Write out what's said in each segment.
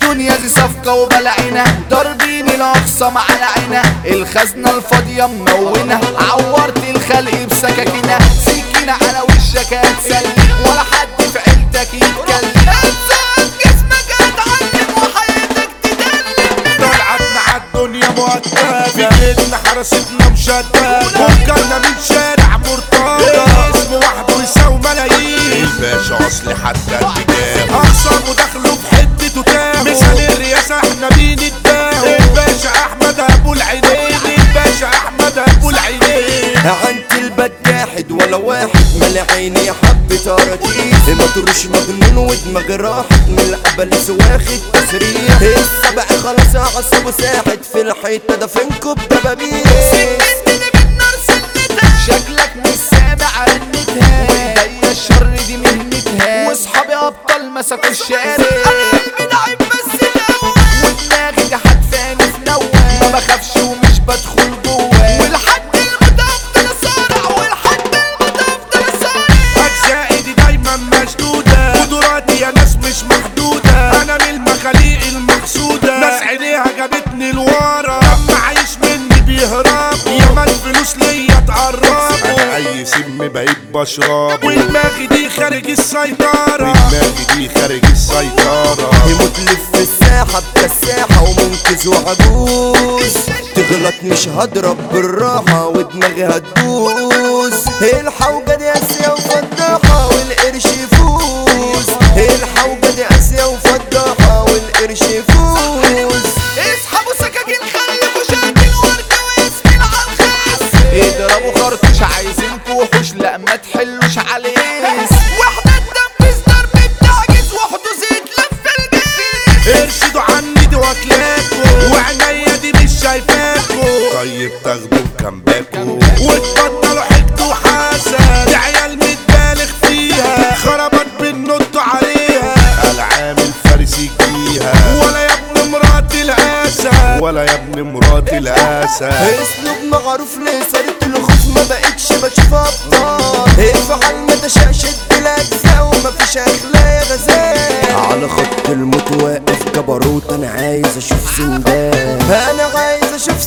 الدنيا دي صفقة وبلعنا ضاربين الأقصى مع العنا الخزنة الفاضية ممونة عورت الخلق بسكاكينة سكينة على وشك هتسلم ولا حد في عيلتك يتكلم هتسقف جسمك هتعلم وحياتك تدلم طلعت مع الدنيا مؤدبة في جيلنا حراستنا مشددة فكرنا من شارع مرتضى اسم وحده يساوي ملايين الباشا اصلي حتى الاتجاه اقسم ودخلوا في حتته تاه مثال الرئاسة احنا مين اداه الباشا احمد ابو العينين الباشا احمد ابو العينين عند البداحد ولا واحد مال عيني حبة أراضيس ما تروش مجنون ودماغ راحت من الأبلس واخد تسريح السبع خلاص عصبه ساحت في الحيطة دفنكوا بدبابيس سكتني بالنار سنتها شكلك مش سامع رنتها وايديا الشر دي مهنتها واصحابي ابطال مسكوا الشارع انا قلبي ضعيف بس نوى ودماغي جحد فاني في نوى ما بخافش ومش بدخل جوه ولحد الموت افضل اصارع ولحد الموت افضل اصارع اجزائي دي دايما مشدودة قدراتي يا ناس مش محدودة انا من المخاليق المحسودة ناس عينيها جابتني لورا لما عايش مني بيهربوا ياما الفلوس ليا تقربوا اي سم بقيت بشربه ودماغي دي خارج السيطرة ودماغي دي خارج السيطرة يموت لف في الساحة بكساحة ومنقذ وعجوز تغلط مش هضرب بالراحة ودماغي هتدوس الحوجة دي اسيا وفضاحة والقرش يفوز الحوجة دي اسيا وفضاحة والقرش يفوز اسحبوا سكاكين خلفوا شاكين وردة وياسمين على الخاص اضربوا خرطوش عايزينكوا وحوش لا ما تحلوش عليه واحدة تنفذ ضرب بتعجز وحدوث يتلف الجيش ارشدوا عني دي واكلاكوا وعينيا دي مش شايفاكوا طيب تاخدوا كامباكوا وتبطلوا حقد وحسد دي عيال متبالغ فيها خربت بالنط عليها العامل فارس يجيها ولا يا ابن مرات الاسد ولا يا ابن مرات الاسد اسلوب معروف ليه صارت الخوف ما بقتش بشوف ابطال افعل ما تشاء شد الاجزاء ومفيش اخلاق يا غزال على خط الموت واقف جبروت انا عايز اشوف سندان انا عايز اشوف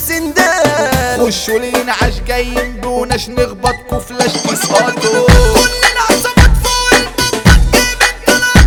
سندان خشوا لينا عاش جايين دوناش نخبطكوا فلاش تسقطوا كلنا عصابات فوق المنطق جايبين طلعت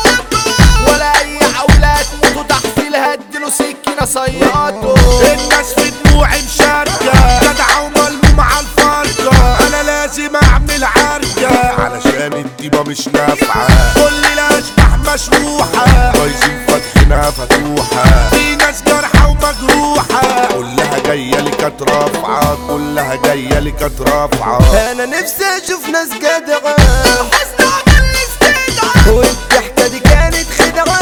صوتوا ولا اي عولات موتوا تحفيل هدلوا سكينة صيادوا الناس في دموعي مشاركة جدع وملموم على الفرقة أنا لازم أعمل عركة علشان الديبة مش نافعة كل الأشباح مشروحة بايظين فاتحينها فتوحة في ناس جارحة ومجروحة كلها جاية لي كانت رافعة كلها جاية لي كانت رافعة انا نفسي اشوف ناس جدعة الحزن عمل لي استدعاء والضحكة دي كانت خدعة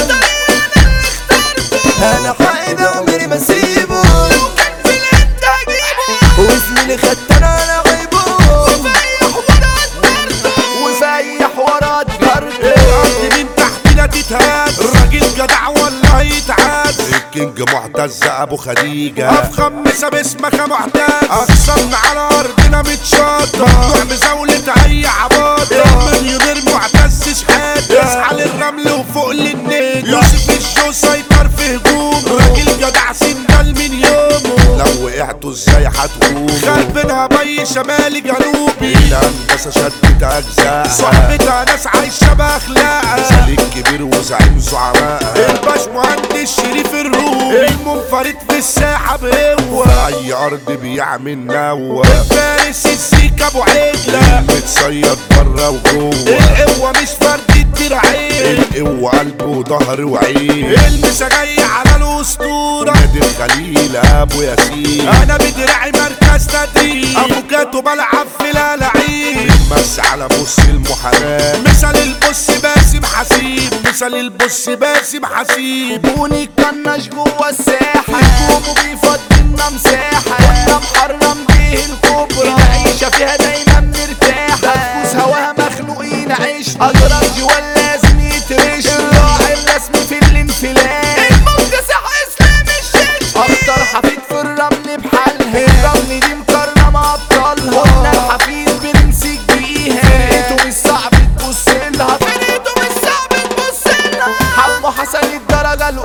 وطريقي انا اللي اخترته انا حقيقي عمري ما اسيبه لو كان في الانت هجيبه وزميلي خدت انا على غيبه وفيح ورا الدرده وفيح ورا الدرده الأرض من تحتنا تتهز الراجل جدع ولا يتعز الكينج معتز ابو خديجة افخم مسا باسمك يا معتز اقسمنا على ارضنا متشاطة ممنوع مزاولة اي عباطة المليونير معتز شحاتة يسعى للرمل وفوق للنجم يوسف الشو سيطر في هجوم راجل جدع سندال من يومه لو وقعتوا ازاي هتقوموا خربينها بي شمالي جنوبي الهندسة شدت اجزاء صاحبتها ناس عايشة باخلاقها سليك كبير وزعيم زعماء الباش مهندس شريف الروم المنفرد في الساحة بقوة اي ارض بيعمل نوة الفارس السيك ابو عجلة متصيد برا وجوه القوة مش فرد الدراعين القوة قلب وظهر وعين المسا جاي على الاسطورة نادي الخليل ابو ياسين انا بدراعي مركز تدريب ابو جاتو بلعب في الالعاب بس على بص المحاماة مثل البص باسم حسيب مثل البص باسم حسيب بوني كناش جوا الساحة هجومه بيفضلنا مساحة كنا محرم بيه الكبرى العيشة فيها دايما مرتاحة بفوز هواها مخنوقين عيش أضرب جوال لازم يترش الراعي الرسمي في الانفلات المكتسح اسلام الشيش أكتر حفيد في الرمل بحالها الرمل دي مكرمة أبطالها قلنا الحفيد بنمسك بيها فرقته مش صعب تبص لها فرقته مش صعب تبص لها حمو حسن الدرجة الأولى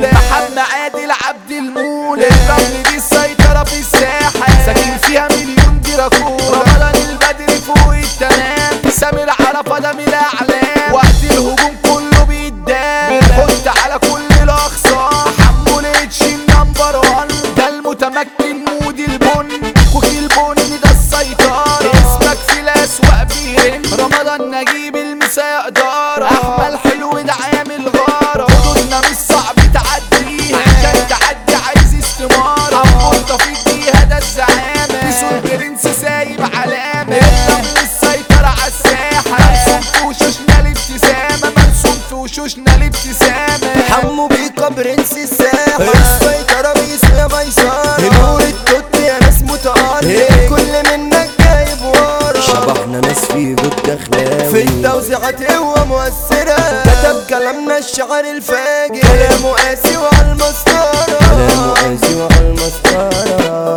الأولى محمد عادل عبد المولى الرمل دي السيطرة في الساحة ساكن فيها مليون دراكولا رمضان البدري فوق التمام سامر عرفة ده من الأعلام وقت الهجوم كله بيتدام بنحط على كل الأخصام حمو الاتش النمبر وان ده المتمكن مودي البن كوكي البن ده السيطرة اسمك في الأسواق بيرن رمضان نجيب المسا إدارة أحمد حلو ده عامل غارة حدودنا مش صعب تعديها عشان تعدي عايز استمارة عمودة في الجهة ده الزعامة بيسون برنس سايب علامة الدم السيطرة عالساحة مرسوم في وشوشنا الابتسامة مرسوم في وشوشنا الابتسامة حمو بيكا برنس الساحة السيطرة بيسوى ميسارة نور التوت يا ناس متعارف كل منك جايب ورا شبحنا ناس في جود دخلاوي في التوزيعات هو مؤثرة كتب كلامنا الشعر الفاجر كلامه قاسي وعلى المسطرة كلامه قاسي وعلى المسطرة